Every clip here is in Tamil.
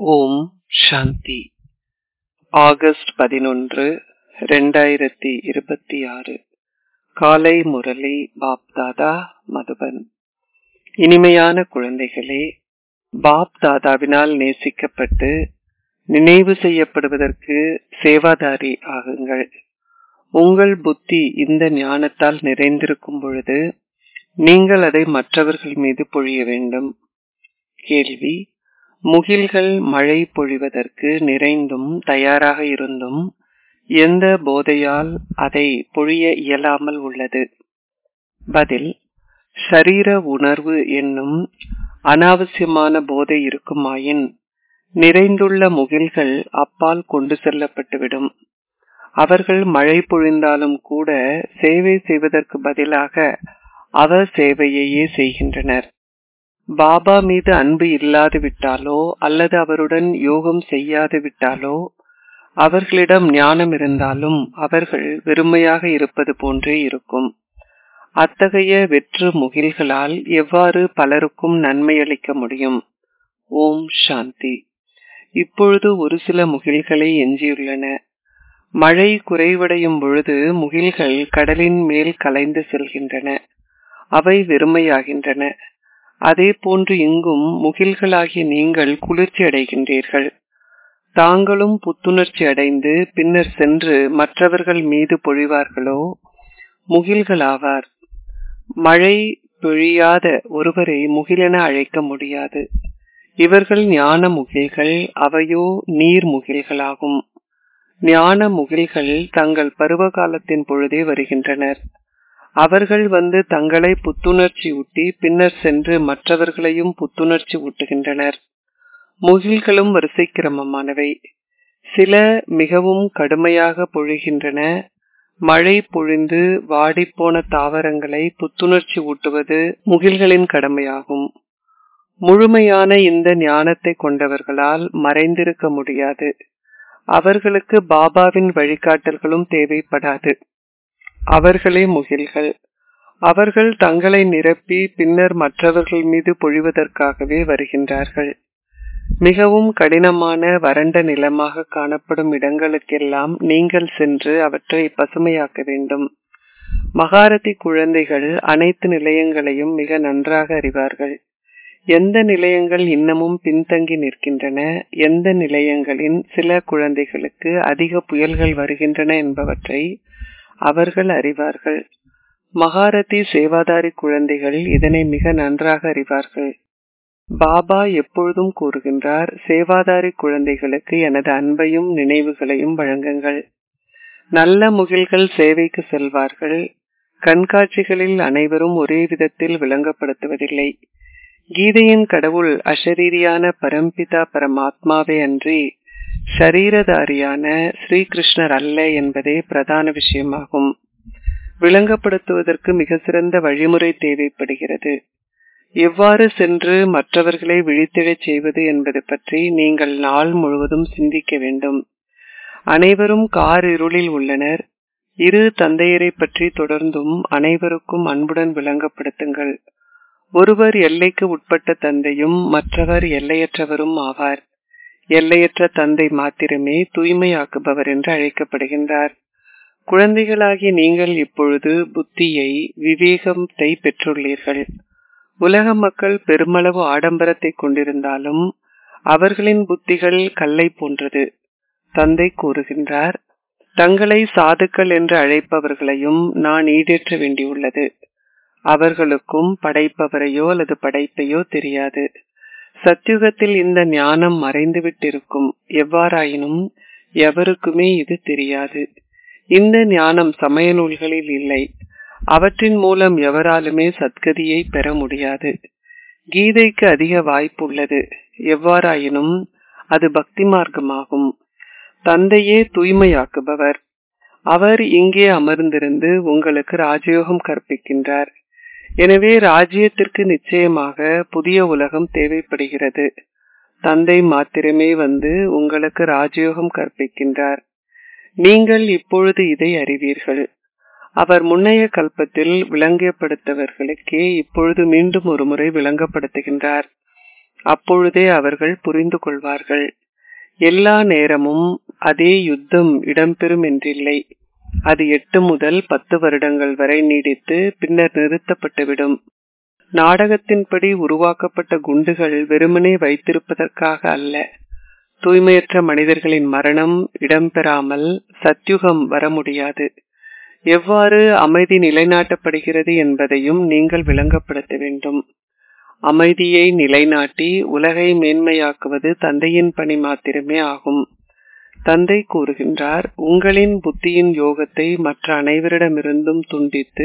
ஓம் சாந்தி ஆகஸ்ட் பதினொன்று ரெண்டாயிரத்தி இருபத்தி ஆறு காலை முரளி பாப்தாதா மதுபன் இனிமையான குழந்தைகளே பாப் தாதாவினால் நேசிக்கப்பட்டு நினைவு செய்யப்படுவதற்கு சேவாதாரி ஆகுங்கள் உங்கள் புத்தி இந்த ஞானத்தால் நிறைந்திருக்கும் பொழுது நீங்கள் அதை மற்றவர்கள் மீது பொழிய வேண்டும் கேள்வி முகில்கள் மழை பொழிவதற்கு நிறைந்தும் தயாராக இருந்தும் எந்த போதையால் அதை பொழிய இயலாமல் உள்ளது பதில் சரீர உணர்வு என்னும் அனாவசியமான போதை இருக்குமாயின் நிறைந்துள்ள முகில்கள் அப்பால் கொண்டு செல்லப்பட்டுவிடும் அவர்கள் மழை பொழிந்தாலும் கூட சேவை செய்வதற்கு பதிலாக அவர் சேவையையே செய்கின்றனர் பாபா மீது அன்பு இல்லாது விட்டாலோ அல்லது அவருடன் யோகம் செய்யாது விட்டாலோ அவர்களிடம் ஞானம் இருந்தாலும் அவர்கள் வெறுமையாக இருப்பது போன்றே இருக்கும் அத்தகைய வெற்று முகில்களால் எவ்வாறு பலருக்கும் நன்மை அளிக்க முடியும் ஓம் சாந்தி இப்பொழுது ஒரு சில முகில்களே எஞ்சியுள்ளன மழை குறைவடையும் பொழுது முகில்கள் கடலின் மேல் கலைந்து செல்கின்றன அவை வெறுமையாகின்றன அதே போன்று இங்கும் முகில்களாகிய நீங்கள் குளிர்ச்சி அடைகின்றீர்கள் தாங்களும் புத்துணர்ச்சி அடைந்து பின்னர் சென்று மற்றவர்கள் மீது பொழிவார்களோ முகில்களாவார் மழை பொழியாத ஒருவரை முகிலென அழைக்க முடியாது இவர்கள் ஞான முகில்கள் அவையோ நீர் முகில்களாகும் ஞான முகில்கள் தங்கள் பருவ காலத்தின் பொழுதே வருகின்றனர் அவர்கள் வந்து தங்களை புத்துணர்ச்சி ஊட்டி பின்னர் சென்று மற்றவர்களையும் புத்துணர்ச்சி ஊட்டுகின்றனர் முகில்களும் வரிசை கிரமமானவை சில மிகவும் கடுமையாக பொழிகின்றன மழை பொழிந்து வாடிப்போன தாவரங்களை புத்துணர்ச்சி ஊட்டுவது முகில்களின் கடமையாகும் முழுமையான இந்த ஞானத்தை கொண்டவர்களால் மறைந்திருக்க முடியாது அவர்களுக்கு பாபாவின் வழிகாட்டல்களும் தேவைப்படாது அவர்களே முகில்கள் அவர்கள் தங்களை நிரப்பி பின்னர் மற்றவர்கள் மீது பொழிவதற்காகவே வருகின்றார்கள் மிகவும் கடினமான வறண்ட நிலமாக காணப்படும் இடங்களுக்கெல்லாம் நீங்கள் சென்று அவற்றை பசுமையாக்க வேண்டும் மகாரதி குழந்தைகள் அனைத்து நிலையங்களையும் மிக நன்றாக அறிவார்கள் எந்த நிலையங்கள் இன்னமும் பின்தங்கி நிற்கின்றன எந்த நிலையங்களின் சில குழந்தைகளுக்கு அதிக புயல்கள் வருகின்றன என்பவற்றை அவர்கள் அறிவார்கள் மகாரதி சேவாதாரி குழந்தைகள் இதனை மிக நன்றாக அறிவார்கள் பாபா எப்பொழுதும் கூறுகின்றார் சேவாதாரி குழந்தைகளுக்கு எனது அன்பையும் நினைவுகளையும் வழங்குங்கள் நல்ல முகில்கள் சேவைக்கு செல்வார்கள் கண்காட்சிகளில் அனைவரும் ஒரே விதத்தில் விளங்கப்படுத்துவதில்லை கீதையின் கடவுள் அஷரீரியான பரம்பிதா பரமாத்மாவே அன்றி ஷரீரதாரியான ஸ்ரீகிருஷ்ணர் அல்ல என்பதே பிரதான விஷயமாகும் விளங்கப்படுத்துவதற்கு மிக சிறந்த வழிமுறை தேவைப்படுகிறது எவ்வாறு சென்று மற்றவர்களை விழித்திடச் செய்வது என்பது பற்றி நீங்கள் நாள் முழுவதும் சிந்திக்க வேண்டும் அனைவரும் கார் இருளில் உள்ளனர் இரு தந்தையரை பற்றி தொடர்ந்தும் அனைவருக்கும் அன்புடன் விளங்கப்படுத்துங்கள் ஒருவர் எல்லைக்கு உட்பட்ட தந்தையும் மற்றவர் எல்லையற்றவரும் ஆவார் எல்லையற்ற தந்தை மாத்திரமே தூய்மையாக்குபவர் என்று அழைக்கப்படுகின்றார் குழந்தைகளாகிய நீங்கள் இப்பொழுது புத்தியை விவேகத்தை பெற்றுள்ளீர்கள் உலக மக்கள் பெருமளவு ஆடம்பரத்தை கொண்டிருந்தாலும் அவர்களின் புத்திகள் கல்லை போன்றது தந்தை கூறுகின்றார் தங்களை சாதுக்கள் என்று அழைப்பவர்களையும் நான் ஈடேற்ற வேண்டியுள்ளது அவர்களுக்கும் படைப்பவரையோ அல்லது படைப்பையோ தெரியாது சத்தியுகத்தில் இந்த ஞானம் மறைந்துவிட்டிருக்கும் எவ்வாறாயினும் எவருக்குமே இது தெரியாது இந்த ஞானம் சமய நூல்களில் இல்லை அவற்றின் மூலம் எவராலுமே சத்கதியை பெற முடியாது கீதைக்கு அதிக வாய்ப்பு உள்ளது எவ்வாறாயினும் அது பக்தி மார்க்கமாகும் தந்தையே தூய்மையாக்குபவர் அவர் இங்கே அமர்ந்திருந்து உங்களுக்கு ராஜயோகம் கற்பிக்கின்றார் எனவே ராஜ்யத்திற்கு நிச்சயமாக புதிய உலகம் தேவைப்படுகிறது தந்தை மாத்திரமே வந்து உங்களுக்கு ராஜயோகம் கற்பிக்கின்றார் நீங்கள் இப்பொழுது இதை அறிவீர்கள் அவர் முன்னைய கல்பத்தில் விளங்கப்படுத்தவர்களுக்கே இப்பொழுது மீண்டும் ஒரு முறை விளங்கப்படுத்துகின்றார் அப்பொழுதே அவர்கள் புரிந்து கொள்வார்கள் எல்லா நேரமும் அதே யுத்தம் இடம்பெறும் என்றில்லை அது எட்டு முதல் பத்து வருடங்கள் வரை நீடித்து பின்னர் நிறுத்தப்பட்டுவிடும் நாடகத்தின்படி உருவாக்கப்பட்ட குண்டுகள் வெறுமனே வைத்திருப்பதற்காக அல்ல தூய்மையற்ற மனிதர்களின் மரணம் இடம்பெறாமல் சத்யுகம் வர முடியாது எவ்வாறு அமைதி நிலைநாட்டப்படுகிறது என்பதையும் நீங்கள் விளங்கப்படுத்த வேண்டும் அமைதியை நிலைநாட்டி உலகை மேன்மையாக்குவது தந்தையின் பணி மாத்திரமே ஆகும் தந்தை கூறுகின்றார் உங்களின் புத்தியின் யோகத்தை மற்ற அனைவரிடமிருந்தும் துண்டித்து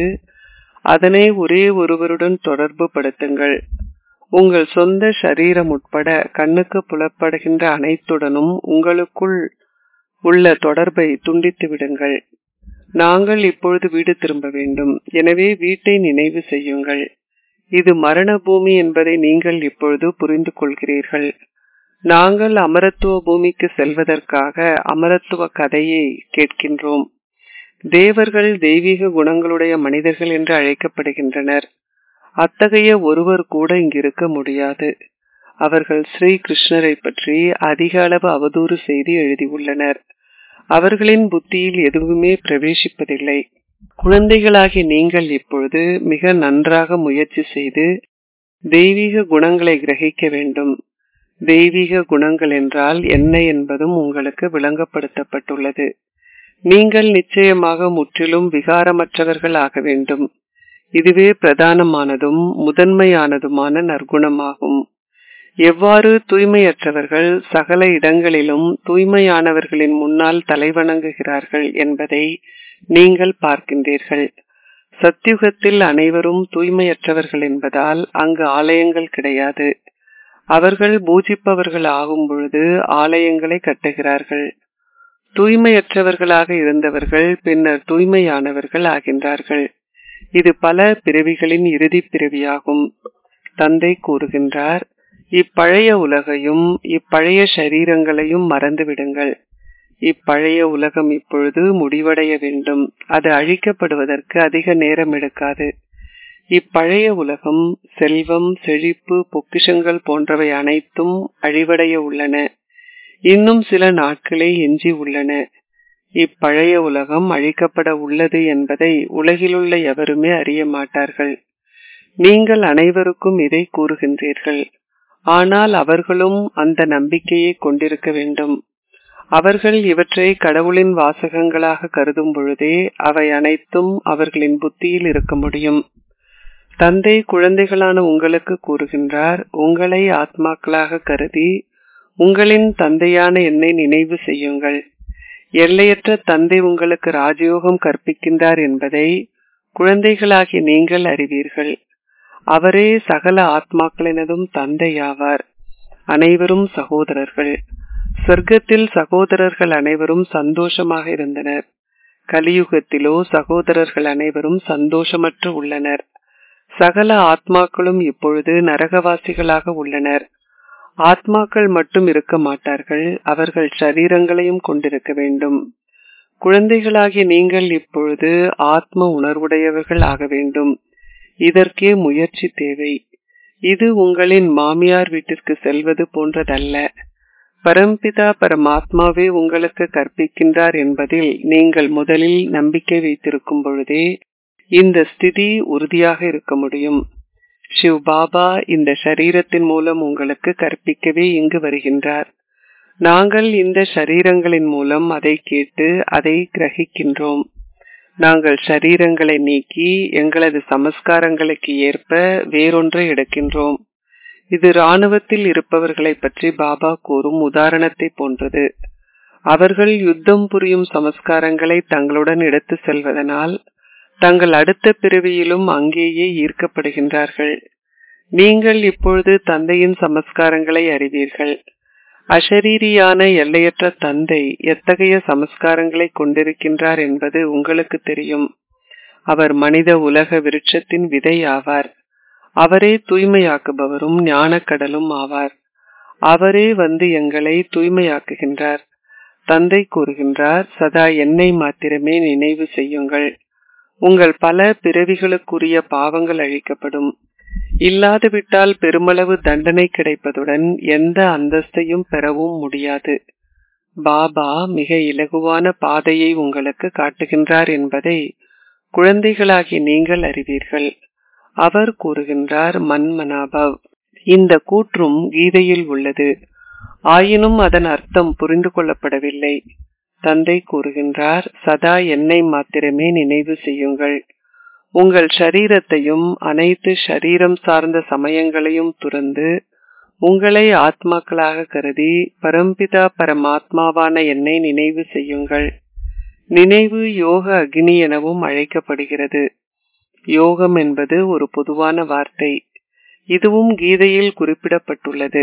அதனை ஒரே ஒருவருடன் தொடர்பு படுத்துங்கள் உங்கள் சொந்த சரீரம் உட்பட கண்ணுக்கு புலப்படுகின்ற அனைத்துடனும் உங்களுக்குள் உள்ள தொடர்பை துண்டித்து விடுங்கள் நாங்கள் இப்பொழுது வீடு திரும்ப வேண்டும் எனவே வீட்டை நினைவு செய்யுங்கள் இது மரண பூமி என்பதை நீங்கள் இப்பொழுது புரிந்து கொள்கிறீர்கள் நாங்கள் அமரத்துவ பூமிக்கு செல்வதற்காக அமரத்துவ கதையை கேட்கின்றோம் தேவர்கள் தெய்வீக குணங்களுடைய மனிதர்கள் என்று அழைக்கப்படுகின்றனர் அத்தகைய ஒருவர் கூட இங்கிருக்க முடியாது அவர்கள் ஸ்ரீ கிருஷ்ணரை பற்றி அதிக அளவு அவதூறு செய்தி எழுதியுள்ளனர் அவர்களின் புத்தியில் எதுவுமே பிரவேசிப்பதில்லை குழந்தைகளாகி நீங்கள் இப்பொழுது மிக நன்றாக முயற்சி செய்து தெய்வீக குணங்களை கிரகிக்க வேண்டும் தெய்வீக குணங்கள் என்றால் என்ன என்பதும் உங்களுக்கு விளங்கப்படுத்தப்பட்டுள்ளது நீங்கள் நிச்சயமாக முற்றிலும் விகாரமற்றவர்கள் ஆக வேண்டும் இதுவே பிரதானமானதும் முதன்மையானதுமான நற்குணமாகும் எவ்வாறு தூய்மையற்றவர்கள் சகல இடங்களிலும் தூய்மையானவர்களின் முன்னால் தலைவணங்குகிறார்கள் என்பதை நீங்கள் பார்க்கின்றீர்கள் சத்தியுகத்தில் அனைவரும் தூய்மையற்றவர்கள் என்பதால் அங்கு ஆலயங்கள் கிடையாது அவர்கள் பூஜிப்பவர்கள் ஆகும் பொழுது ஆலயங்களை கட்டுகிறார்கள் தூய்மையற்றவர்களாக இருந்தவர்கள் பின்னர் தூய்மையானவர்கள் ஆகின்றார்கள் இது பல பிறவிகளின் இறுதி பிறவியாகும் தந்தை கூறுகின்றார் இப்பழைய உலகையும் இப்பழைய சரீரங்களையும் மறந்துவிடுங்கள் இப்பழைய உலகம் இப்பொழுது முடிவடைய வேண்டும் அது அழிக்கப்படுவதற்கு அதிக நேரம் எடுக்காது இப்பழைய உலகம் செல்வம் செழிப்பு பொக்கிஷங்கள் போன்றவை அனைத்தும் அழிவடைய உள்ளன இன்னும் சில நாட்களே எஞ்சி உள்ளன இப்பழைய உலகம் அழிக்கப்பட உள்ளது என்பதை உலகிலுள்ள எவருமே அறிய மாட்டார்கள் நீங்கள் அனைவருக்கும் இதை கூறுகின்றீர்கள் ஆனால் அவர்களும் அந்த நம்பிக்கையை கொண்டிருக்க வேண்டும் அவர்கள் இவற்றை கடவுளின் வாசகங்களாக கருதும் பொழுதே அவை அனைத்தும் அவர்களின் புத்தியில் இருக்க முடியும் தந்தை குழந்தைகளான உங்களுக்கு கூறுகின்றார் உங்களை ஆத்மாக்களாக கருதி உங்களின் தந்தையான என்னை நினைவு செய்யுங்கள் எல்லையற்ற தந்தை உங்களுக்கு ராஜயோகம் கற்பிக்கின்றார் என்பதை குழந்தைகளாகி நீங்கள் அறிவீர்கள் அவரே சகல ஆத்மாக்களினதும் தந்தையாவார் அனைவரும் சகோதரர்கள் சொர்க்கத்தில் சகோதரர்கள் அனைவரும் சந்தோஷமாக இருந்தனர் கலியுகத்திலோ சகோதரர்கள் அனைவரும் சந்தோஷமற்று உள்ளனர் சகல ஆத்மாக்களும் இப்பொழுது நரகவாசிகளாக உள்ளனர் ஆத்மாக்கள் மட்டும் இருக்க மாட்டார்கள் அவர்கள் சரீரங்களையும் கொண்டிருக்க வேண்டும் குழந்தைகளாகிய நீங்கள் இப்பொழுது ஆத்ம உணர்வுடையவர்கள் ஆக வேண்டும் இதற்கே முயற்சி தேவை இது உங்களின் மாமியார் வீட்டிற்கு செல்வது போன்றதல்ல பரம்பிதா பரமாத்மாவே உங்களுக்கு கற்பிக்கின்றார் என்பதில் நீங்கள் முதலில் நம்பிக்கை வைத்திருக்கும் பொழுதே இந்த ஸ்திதி உறுதியாக இருக்க முடியும் சிவ் பாபா இந்த சரீரத்தின் மூலம் உங்களுக்கு கற்பிக்கவே இங்கு வருகின்றார் நாங்கள் இந்த சரீரங்களின் மூலம் அதை கேட்டு அதை கிரகிக்கின்றோம் நாங்கள் சரீரங்களை நீக்கி எங்களது சமஸ்காரங்களுக்கு ஏற்ப வேறொன்றை எடுக்கின்றோம் இது இராணுவத்தில் இருப்பவர்களை பற்றி பாபா கூறும் உதாரணத்தை போன்றது அவர்கள் யுத்தம் புரியும் சமஸ்காரங்களை தங்களுடன் எடுத்து செல்வதனால் தங்கள் அடுத்த பிறவியிலும் அங்கேயே ஈர்க்கப்படுகின்றார்கள் நீங்கள் இப்பொழுது தந்தையின் சமஸ்காரங்களை அறிவீர்கள் அஷரீரியான எல்லையற்ற தந்தை எத்தகைய சமஸ்காரங்களை கொண்டிருக்கின்றார் என்பது உங்களுக்கு தெரியும் அவர் மனித உலக விருட்சத்தின் விதை ஆவார் அவரே தூய்மையாக்குபவரும் ஞானக்கடலும் ஆவார் அவரே வந்து எங்களை தூய்மையாக்குகின்றார் தந்தை கூறுகின்றார் சதா என்னை மாத்திரமே நினைவு செய்யுங்கள் உங்கள் பல பிறவிகளுக்குரிய பாவங்கள் அழிக்கப்படும் இல்லாதுவிட்டால் பெருமளவு தண்டனை கிடைப்பதுடன் எந்த அந்தஸ்தையும் பெறவும் முடியாது பாபா மிக இலகுவான பாதையை உங்களுக்கு காட்டுகின்றார் என்பதை குழந்தைகளாகி நீங்கள் அறிவீர்கள் அவர் கூறுகின்றார் மன்மனாபவ் இந்த கூற்றும் கீதையில் உள்ளது ஆயினும் அதன் அர்த்தம் புரிந்து கொள்ளப்படவில்லை தந்தை கூறுகின்றார் சதா என்னை மாத்திரமே நினைவு செய்யுங்கள் உங்கள் ஷரீரத்தையும் அனைத்து ஷரீரம் சார்ந்த சமயங்களையும் துறந்து உங்களை ஆத்மாக்களாக கருதி பரம்பிதா பரமாத்மாவான என்னை நினைவு செய்யுங்கள் நினைவு யோக அக்னி எனவும் அழைக்கப்படுகிறது யோகம் என்பது ஒரு பொதுவான வார்த்தை இதுவும் கீதையில் குறிப்பிடப்பட்டுள்ளது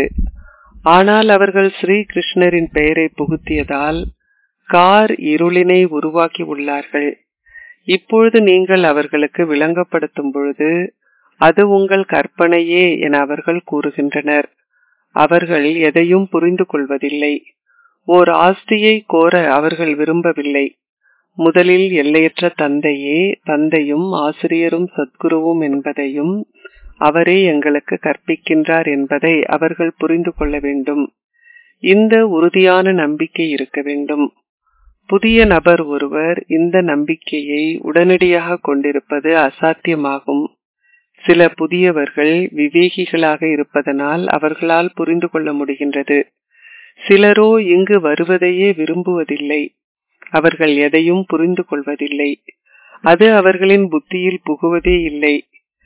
ஆனால் அவர்கள் ஸ்ரீ கிருஷ்ணரின் பெயரை புகுத்தியதால் கார் இருளினை உருவாக்கி உள்ளார்கள் இப்பொழுது நீங்கள் அவர்களுக்கு விளங்கப்படுத்தும் பொழுது அது உங்கள் கற்பனையே என அவர்கள் கூறுகின்றனர் அவர்கள் எதையும் புரிந்து கொள்வதில்லை ஓர் ஆஸ்தியை கோர அவர்கள் விரும்பவில்லை முதலில் எல்லையற்ற தந்தையே தந்தையும் ஆசிரியரும் சத்குருவும் என்பதையும் அவரே எங்களுக்கு கற்பிக்கின்றார் என்பதை அவர்கள் புரிந்து கொள்ள வேண்டும் இந்த உறுதியான நம்பிக்கை இருக்க வேண்டும் புதிய நபர் ஒருவர் இந்த நம்பிக்கையை உடனடியாக கொண்டிருப்பது அசாத்தியமாகும் சில புதியவர்கள் விவேகிகளாக இருப்பதனால் அவர்களால் புரிந்து கொள்ள முடிகின்றது சிலரோ இங்கு வருவதையே விரும்புவதில்லை அவர்கள் எதையும் புரிந்து கொள்வதில்லை அது அவர்களின் புத்தியில் புகுவதே இல்லை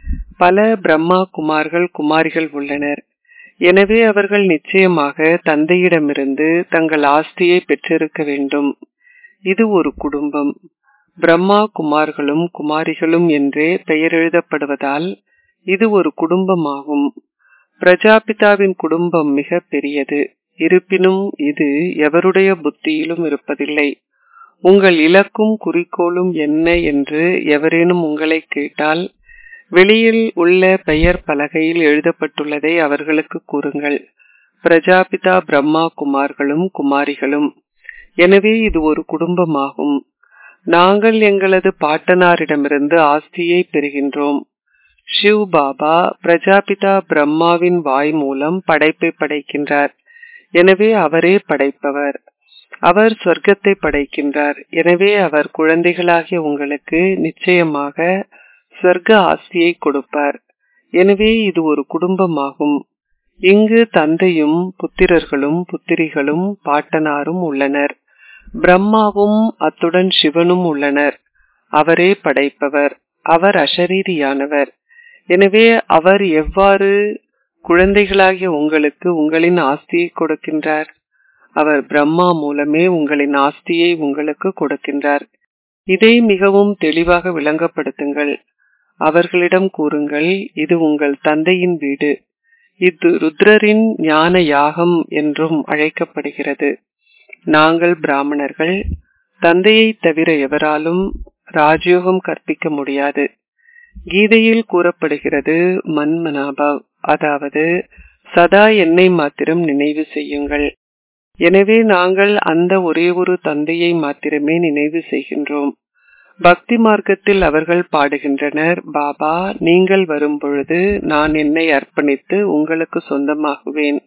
பல பிரம்மா குமார்கள் குமாரிகள் உள்ளனர் எனவே அவர்கள் நிச்சயமாக தந்தையிடமிருந்து தங்கள் ஆஸ்தியை பெற்றிருக்க வேண்டும் இது ஒரு குடும்பம் பிரம்மா குமார்களும் குமாரிகளும் என்றே பெயர் எழுதப்படுவதால் இது ஒரு குடும்பமாகும் பிரஜாபிதாவின் குடும்பம் மிக பெரியது இருப்பினும் இது எவருடைய புத்தியிலும் இருப்பதில்லை உங்கள் இலக்கும் குறிக்கோளும் என்ன என்று எவரேனும் உங்களை கேட்டால் வெளியில் உள்ள பெயர் பலகையில் எழுதப்பட்டுள்ளதை அவர்களுக்கு கூறுங்கள் பிரஜாபிதா பிரம்மா குமார்களும் குமாரிகளும் எனவே இது ஒரு குடும்பமாகும் நாங்கள் எங்களது பாட்டனாரிடமிருந்து ஆஸ்தியை பெறுகின்றோம் ஷிவ் பாபா பிரஜாபிதா பிரம்மாவின் வாய் மூலம் படைப்பை படைக்கின்றார் எனவே அவரே படைப்பவர் அவர் சொர்க்கத்தை படைக்கின்றார் எனவே அவர் குழந்தைகளாகிய உங்களுக்கு நிச்சயமாக சொர்க்க ஆஸ்தியை கொடுப்பார் எனவே இது ஒரு குடும்பமாகும் இங்கு தந்தையும் புத்திரர்களும் புத்திரிகளும் பாட்டனாரும் உள்ளனர் பிரம்மாவும் அத்துடன் சிவனும் உள்ளனர் அவரே படைப்பவர் அவர் அஷரீரியானவர் எனவே அவர் எவ்வாறு குழந்தைகளாகிய உங்களுக்கு உங்களின் ஆஸ்தியை கொடுக்கின்றார் அவர் பிரம்மா மூலமே உங்களின் ஆஸ்தியை உங்களுக்கு கொடுக்கின்றார் இதை மிகவும் தெளிவாக விளங்கப்படுத்துங்கள் அவர்களிடம் கூறுங்கள் இது உங்கள் தந்தையின் வீடு இது ருத்ரரின் ஞான யாகம் என்றும் அழைக்கப்படுகிறது நாங்கள் பிராமணர்கள் தந்தையை தவிர எவராலும் ராஜயோகம் கற்பிக்க முடியாது கீதையில் கூறப்படுகிறது மன்மனாபவ் அதாவது சதா என்னை மாத்திரம் நினைவு செய்யுங்கள் எனவே நாங்கள் அந்த ஒரே ஒரு தந்தையை மாத்திரமே நினைவு செய்கின்றோம் பக்தி மார்க்கத்தில் அவர்கள் பாடுகின்றனர் பாபா நீங்கள் வரும்பொழுது நான் என்னை அர்ப்பணித்து உங்களுக்கு சொந்தமாகுவேன்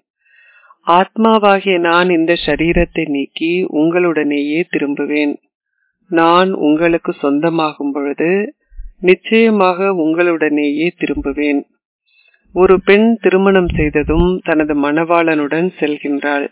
ஆத்மாவாகிய நான் இந்த சரீரத்தை நீக்கி உங்களுடனேயே திரும்புவேன் நான் உங்களுக்கு சொந்தமாகும் பொழுது நிச்சயமாக உங்களுடனேயே திரும்புவேன் ஒரு பெண் திருமணம் செய்ததும் தனது மணவாளனுடன் செல்கின்றாள்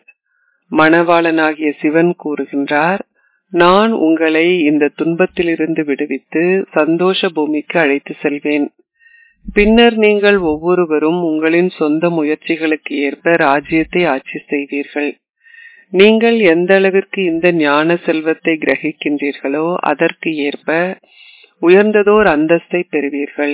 மணவாளனாகிய சிவன் கூறுகின்றார் நான் உங்களை இந்த துன்பத்திலிருந்து விடுவித்து சந்தோஷ பூமிக்கு அழைத்து செல்வேன் பின்னர் நீங்கள் ஒவ்வொருவரும் உங்களின் சொந்த முயற்சிகளுக்கு ஏற்ப ராஜ்யத்தை ஆட்சி செய்வீர்கள் நீங்கள் எந்த அளவிற்கு இந்த ஞான செல்வத்தை கிரகிக்கின்றீர்களோ அதற்கு ஏற்ப உயர்ந்ததோர் அந்தஸ்தை பெறுவீர்கள்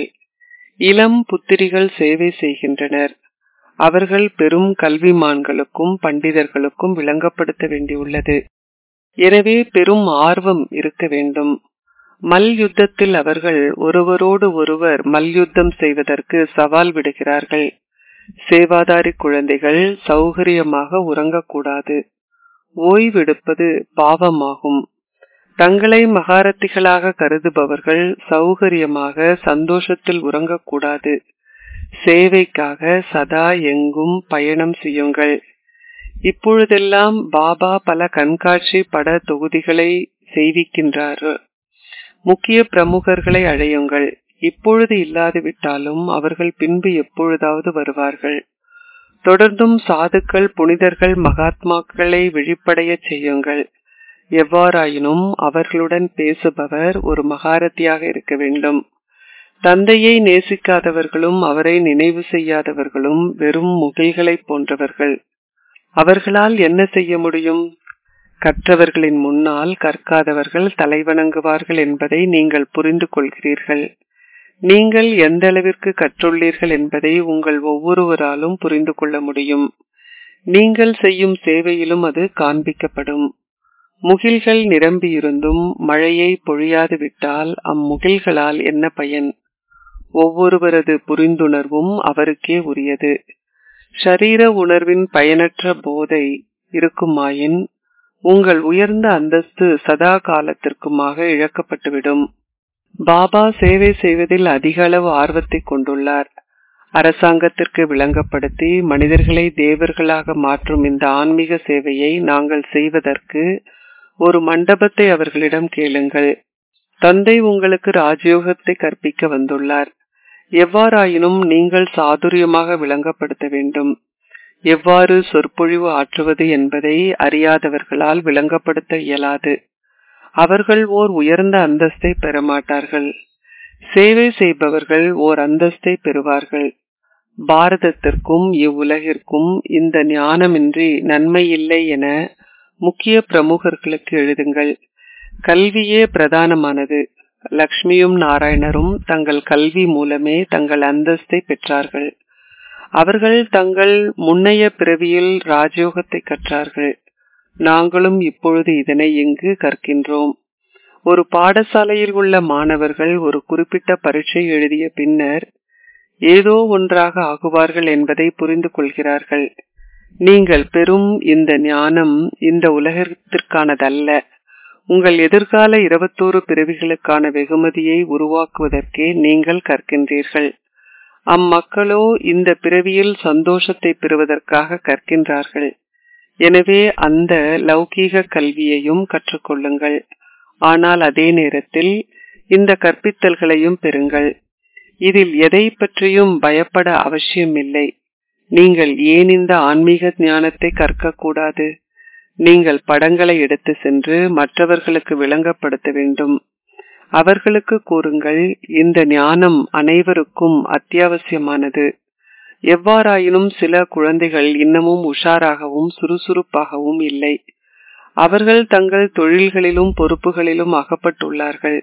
இளம் புத்திரிகள் சேவை செய்கின்றனர் அவர்கள் பெரும் கல்விமான்களுக்கும் பண்டிதர்களுக்கும் விளங்கப்படுத்த வேண்டியுள்ளது எனவே பெரும் ஆர்வம் இருக்க வேண்டும் மல்யுத்தத்தில் அவர்கள் ஒருவரோடு ஒருவர் மல்யுத்தம் செய்வதற்கு சவால் விடுகிறார்கள் சேவாதாரி குழந்தைகள் சௌகரியமாக உறங்கக்கூடாது ஓய்வெடுப்பது பாவமாகும் தங்களை மகாரத்திகளாக கருதுபவர்கள் சௌகரியமாக சந்தோஷத்தில் உறங்கக்கூடாது சேவைக்காக சதா எங்கும் பயணம் செய்யுங்கள் இப்பொழுதெல்லாம் பாபா பல கண்காட்சி பட தொகுதிகளை செய்விக்கின்றார் முக்கிய பிரமுகர்களை அழையுங்கள் இப்பொழுது இல்லாது விட்டாலும் அவர்கள் பின்பு எப்பொழுதாவது வருவார்கள் தொடர்ந்தும் சாதுக்கள் புனிதர்கள் மகாத்மாக்களை விழிப்படைய செய்யுங்கள் எவ்வாறாயினும் அவர்களுடன் பேசுபவர் ஒரு மகாரத்தியாக இருக்க வேண்டும் தந்தையை நேசிக்காதவர்களும் அவரை நினைவு செய்யாதவர்களும் வெறும் முகில்களைப் போன்றவர்கள் அவர்களால் என்ன செய்ய முடியும் கற்றவர்களின் முன்னால் கற்காதவர்கள் தலைவணங்குவார்கள் என்பதை நீங்கள் புரிந்து கொள்கிறீர்கள் நீங்கள் எந்த அளவிற்கு கற்றுள்ளீர்கள் என்பதை உங்கள் ஒவ்வொருவராலும் புரிந்து கொள்ள முடியும் நீங்கள் செய்யும் சேவையிலும் அது காண்பிக்கப்படும் முகில்கள் நிரம்பியிருந்தும் மழையை பொழியாது விட்டால் அம்முகில்களால் என்ன பயன் ஒவ்வொருவரது புரிந்துணர்வும் அவருக்கே உரியது ஷரீர உணர்வின் பயனற்ற போதை இருக்குமாயின் உங்கள் உயர்ந்த அந்தஸ்து சதா காலத்திற்குமாக இழக்கப்பட்டுவிடும் பாபா சேவை செய்வதில் அதிக அளவு ஆர்வத்தை கொண்டுள்ளார் அரசாங்கத்திற்கு விளங்கப்படுத்தி மனிதர்களை தேவர்களாக மாற்றும் இந்த ஆன்மீக சேவையை நாங்கள் செய்வதற்கு ஒரு மண்டபத்தை அவர்களிடம் கேளுங்கள் தந்தை உங்களுக்கு ராஜயோகத்தை கற்பிக்க வந்துள்ளார் எவ்வாறாயினும் நீங்கள் சாதுரியமாக விளங்கப்படுத்த வேண்டும் எவ்வாறு சொற்பொழிவு ஆற்றுவது என்பதை அறியாதவர்களால் விளங்கப்படுத்த இயலாது அவர்கள் ஓர் உயர்ந்த அந்தஸ்தை பெறமாட்டார்கள் சேவை செய்பவர்கள் ஓர் அந்தஸ்தை பெறுவார்கள் பாரதத்திற்கும் இவ்வுலகிற்கும் இந்த ஞானமின்றி நன்மை இல்லை என முக்கிய பிரமுகர்களுக்கு எழுதுங்கள் கல்வியே பிரதானமானது லக்ஷ்மியும் நாராயணரும் தங்கள் கல்வி மூலமே தங்கள் அந்தஸ்தை பெற்றார்கள் அவர்கள் தங்கள் முன்னைய பிறவியில் ராஜயோகத்தை கற்றார்கள் நாங்களும் இப்பொழுது இதனை இங்கு கற்கின்றோம் ஒரு பாடசாலையில் உள்ள மாணவர்கள் ஒரு குறிப்பிட்ட பரீட்சை எழுதிய பின்னர் ஏதோ ஒன்றாக ஆகுவார்கள் என்பதை புரிந்து கொள்கிறார்கள் நீங்கள் பெறும் இந்த ஞானம் இந்த உலகத்திற்கானதல்ல உங்கள் எதிர்கால இருபத்தோரு பிறவிகளுக்கான வெகுமதியை உருவாக்குவதற்கே நீங்கள் கற்கின்றீர்கள் அம்மக்களோ இந்த பிறவியில் சந்தோஷத்தை பெறுவதற்காக கற்கின்றார்கள் எனவே அந்த லௌகீக கல்வியையும் கற்றுக்கொள்ளுங்கள் ஆனால் அதே நேரத்தில் இந்த கற்பித்தல்களையும் பெறுங்கள் இதில் எதை பற்றியும் பயப்பட அவசியமில்லை நீங்கள் ஏன் இந்த ஆன்மீக ஞானத்தை கற்கக்கூடாது நீங்கள் படங்களை எடுத்து சென்று மற்றவர்களுக்கு விளங்கப்படுத்த வேண்டும் அவர்களுக்கு கூறுங்கள் இந்த ஞானம் அனைவருக்கும் அத்தியாவசியமானது எவ்வாறாயினும் சில குழந்தைகள் இன்னமும் உஷாராகவும் சுறுசுறுப்பாகவும் இல்லை அவர்கள் தங்கள் தொழில்களிலும் பொறுப்புகளிலும் அகப்பட்டுள்ளார்கள்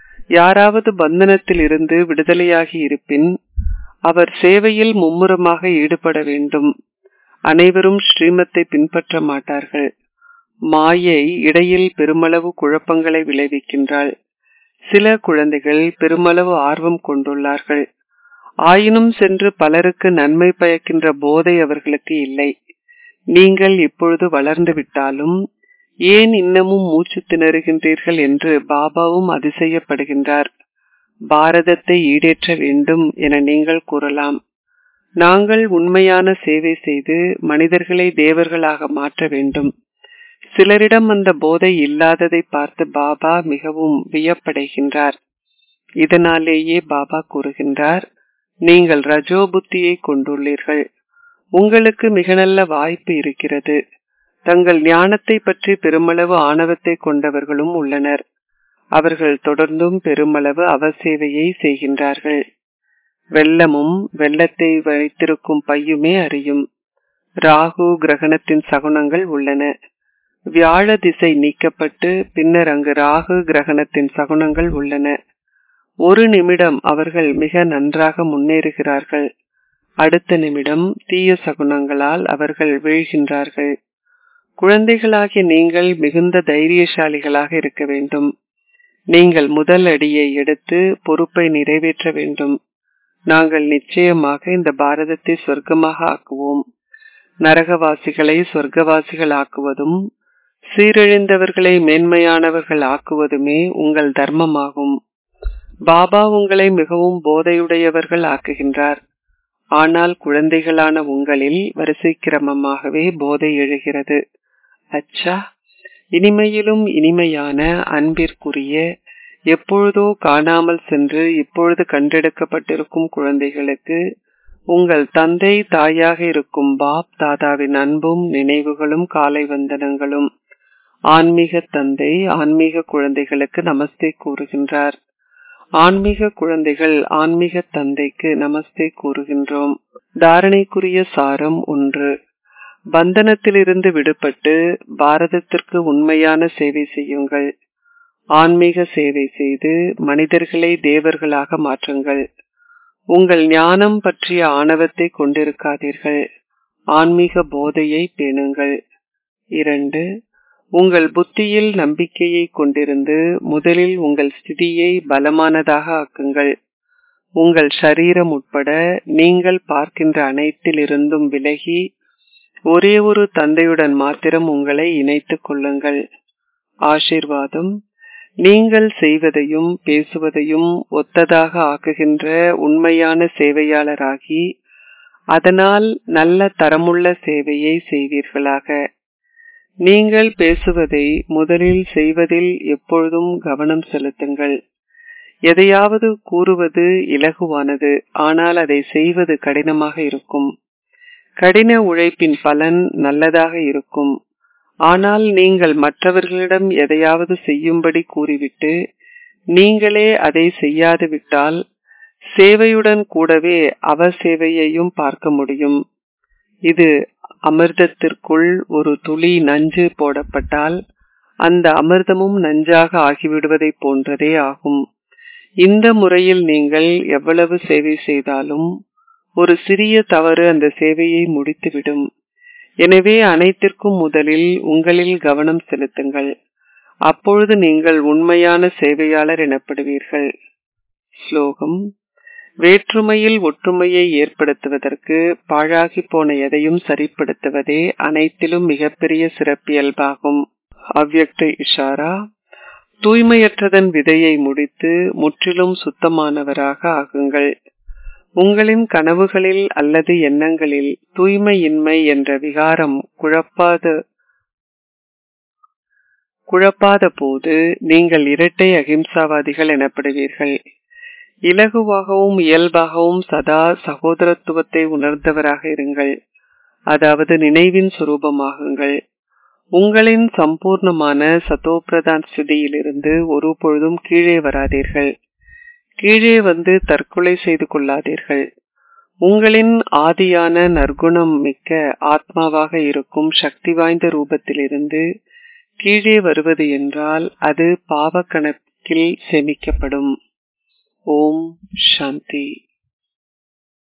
யாராவது பந்தனத்தில் இருந்து விடுதலையாகி இருப்பின் அவர் சேவையில் மும்முரமாக ஈடுபட வேண்டும் அனைவரும் ஸ்ரீமத்தை பின்பற்ற மாட்டார்கள் மாயை இடையில் பெருமளவு குழப்பங்களை விளைவிக்கின்றாள் சில குழந்தைகள் பெருமளவு ஆர்வம் கொண்டுள்ளார்கள் ஆயினும் சென்று பலருக்கு நன்மை பயக்கின்ற போதை அவர்களுக்கு இல்லை நீங்கள் இப்பொழுது வளர்ந்து விட்டாலும் ஏன் இன்னமும் மூச்சு திணறுகின்றீர்கள் என்று பாபாவும் அதிசயப்படுகின்றார் பாரதத்தை ஈடேற்ற வேண்டும் என நீங்கள் கூறலாம் நாங்கள் உண்மையான சேவை செய்து மனிதர்களை தேவர்களாக மாற்ற வேண்டும் சிலரிடம் அந்த போதை இல்லாததை பார்த்து பாபா மிகவும் வியப்படைகின்றார் இதனாலேயே பாபா கூறுகின்றார் நீங்கள் ரஜோ புத்தியை கொண்டுள்ளீர்கள் உங்களுக்கு மிக நல்ல வாய்ப்பு இருக்கிறது தங்கள் ஞானத்தை பற்றி பெருமளவு ஆணவத்தை கொண்டவர்களும் உள்ளனர் அவர்கள் தொடர்ந்தும் பெருமளவு அவசேவையை செய்கின்றார்கள் வெள்ளமும் வெள்ளத்தை வைத்திருக்கும் பையுமே அறியும் ராகு கிரகணத்தின் சகுனங்கள் உள்ளன வியாழ திசை நீக்கப்பட்டு பின்னர் அங்கு ராகு கிரகணத்தின் சகுனங்கள் உள்ளன ஒரு நிமிடம் அவர்கள் மிக நன்றாக முன்னேறுகிறார்கள் அடுத்த நிமிடம் தீய சகுனங்களால் அவர்கள் வீழ்கின்றார்கள் குழந்தைகளாகிய நீங்கள் மிகுந்த தைரியசாலிகளாக இருக்க வேண்டும் நீங்கள் முதல் அடியை எடுத்து பொறுப்பை நிறைவேற்ற வேண்டும் நாங்கள் நிச்சயமாக இந்த பாரதத்தை சொர்க்கமாக ஆக்குவோம் நரகவாசிகளை சொர்க்கவாசிகள் ஆக்குவதும் சீரழிந்தவர்களை மேன்மையானவர்கள் ஆக்குவதுமே உங்கள் தர்மமாகும் பாபா உங்களை மிகவும் போதையுடையவர்கள் ஆக்குகின்றார் ஆனால் குழந்தைகளான உங்களில் வரிசை கிரமமாகவே போதை எழுகிறது அச்சா இனிமையிலும் இனிமையான அன்பிற்குரிய எப்பொழுதோ காணாமல் சென்று இப்பொழுது கண்டெடுக்கப்பட்டிருக்கும் குழந்தைகளுக்கு உங்கள் தந்தை தாயாக இருக்கும் பாப் தாதாவின் அன்பும் நினைவுகளும் காலை வந்தனங்களும் ஆன்மீக தந்தை ஆன்மீக குழந்தைகளுக்கு நமஸ்தே கூறுகின்றார் ஆன்மீக குழந்தைகள் ஆன்மீக தந்தைக்கு நமஸ்தே கூறுகின்றோம் தாரணைக்குரிய சாரம் ஒன்று பந்தனத்திலிருந்து விடுபட்டு பாரதத்திற்கு உண்மையான சேவை செய்யுங்கள் ஆன்மீக சேவை செய்து மனிதர்களை தேவர்களாக மாற்றுங்கள் உங்கள் ஞானம் பற்றிய ஆணவத்தை கொண்டிருக்காதீர்கள் ஆன்மீக போதையை பேணுங்கள் இரண்டு உங்கள் புத்தியில் நம்பிக்கையை கொண்டிருந்து முதலில் உங்கள் ஸ்திதியை பலமானதாக ஆக்குங்கள் உங்கள் சரீரம் உட்பட நீங்கள் பார்க்கின்ற அனைத்திலிருந்தும் விலகி ஒரே ஒரு தந்தையுடன் மாத்திரம் உங்களை இணைத்துக் கொள்ளுங்கள் ஆசிர்வாதம் நீங்கள் செய்வதையும் பேசுவதையும் ஒத்ததாக ஆக்குகின்ற உண்மையான சேவையாளராகி அதனால் நல்ல தரமுள்ள சேவையை செய்வீர்களாக நீங்கள் பேசுவதை முதலில் செய்வதில் எப்பொழுதும் கவனம் செலுத்துங்கள் எதையாவது கூறுவது இலகுவானது ஆனால் அதை செய்வது கடினமாக இருக்கும் கடின உழைப்பின் பலன் நல்லதாக இருக்கும் ஆனால் நீங்கள் மற்றவர்களிடம் எதையாவது செய்யும்படி கூறிவிட்டு நீங்களே அதை செய்யாது விட்டால் சேவையுடன் கூடவே அவர் சேவையையும் பார்க்க முடியும் இது அமிர்தத்திற்குள் ஒரு துளி நஞ்சு போடப்பட்டால் அந்த அமிர்தமும் நஞ்சாக ஆகிவிடுவதை போன்றதே ஆகும் இந்த முறையில் நீங்கள் எவ்வளவு சேவை செய்தாலும் ஒரு சிறிய தவறு அந்த சேவையை முடித்துவிடும் எனவே அனைத்திற்கும் முதலில் உங்களில் கவனம் செலுத்துங்கள் அப்பொழுது நீங்கள் உண்மையான சேவையாளர் எனப்படுவீர்கள் ஸ்லோகம் வேற்றுமையில் ஒற்றுமையை ஏற்படுத்துவதற்கு பாழாகி போன எதையும் சரிப்படுத்துவதே அனைத்திலும் மிகப்பெரிய சிறப்பியல்பாகும் அவ்யக்த இஷாரா தூய்மையற்றதன் விதையை முடித்து முற்றிலும் சுத்தமானவராக ஆகுங்கள் உங்களின் கனவுகளில் அல்லது எண்ணங்களில் தூய்மையின்மை என்ற விகாரம் குழப்பாத குழப்பாத போது நீங்கள் இரட்டை அகிம்சாவாதிகள் எனப்படுவீர்கள் இலகுவாகவும் இயல்பாகவும் சதா சகோதரத்துவத்தை உணர்ந்தவராக இருங்கள் அதாவது நினைவின் சுரூபமாகுங்கள் உங்களின் சம்பூர்ணமான சதோபிரதான் ஸ்திதியிலிருந்து ஒரு பொழுதும் கீழே வராதீர்கள் கீழே வந்து தற்கொலை செய்து கொள்ளாதீர்கள் உங்களின் ஆதியான நற்குணம் மிக்க ஆத்மாவாக இருக்கும் சக்தி வாய்ந்த ரூபத்திலிருந்து கீழே வருவது என்றால் அது பாவ கணக்கில் சேமிக்கப்படும் ஓம் சாந்தி